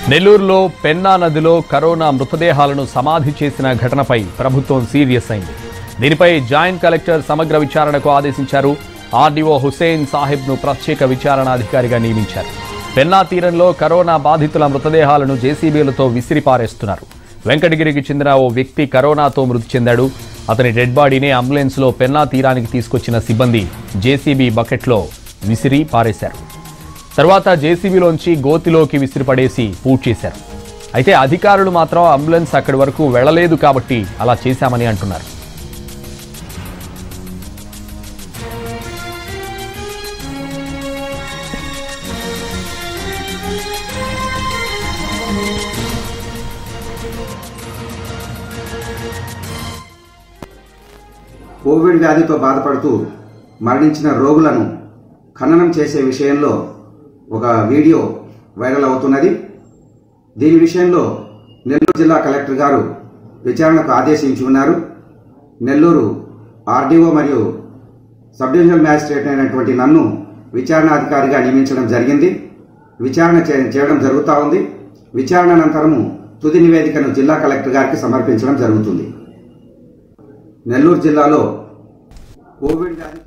నెల్లూరులో పెన్నా నదిలో కరోనా మృతదేహాలను సమాధి చేసిన ఘటనపై ప్రభుత్వం సీరియస్ అయింది దీనిపై జాయింట్ కలెక్టర్ సమగ్ర విచారణకు ఆదేశించారు ఆర్డీఓ హుసేన్ సాహిబ్ను ప్రత్యేక విచారణాధికారిగా నియమించారు పెన్నా తీరంలో కరోనా బాధితుల మృతదేహాలను జేసీబీలతో విసిరిపారేస్తున్నారు వెంకటగిరికి చెందిన ఓ వ్యక్తి కరోనాతో మృతి చెందాడు అతని డెడ్ బాడీని అంబులెన్స్లో పెన్నా తీరానికి తీసుకొచ్చిన సిబ్బంది జేసీబీ బకెట్లో విసిరి పారేశారు తర్వాత జేసీబీలోంచి గోతిలోకి విసిరిపడేసి పూడ్ చేశారు అయితే అధికారులు మాత్రం అంబులెన్స్ అక్కడి వరకు వెళ్లలేదు కాబట్టి అలా చేశామని అంటున్నారు కోవిడ్ వ్యాధితో బాధపడుతూ మరణించిన రోగులను ఖననం చేసే విషయంలో ఒక వీడియో వైరల్ అవుతున్నది దీని విషయంలో నెల్లూరు జిల్లా కలెక్టర్ గారు విచారణకు ఆదేశించి ఉన్నారు నెల్లూరు ఆర్డీఓ మరియు సబ్ డివిజనల్ మ్యాజిస్ట్రేట్ అయినటువంటి నన్ను విచారణాధికారిగా నియమించడం జరిగింది విచారణ చే- చేయడం జరుగుతూ ఉంది విచారణ అనంతరము తుది నివేదికను జిల్లా కలెక్టర్ గారికి సమర్పించడం జరుగుతుంది నెల్లూరు జిల్లాలో కోవిడ్ వ్యాధి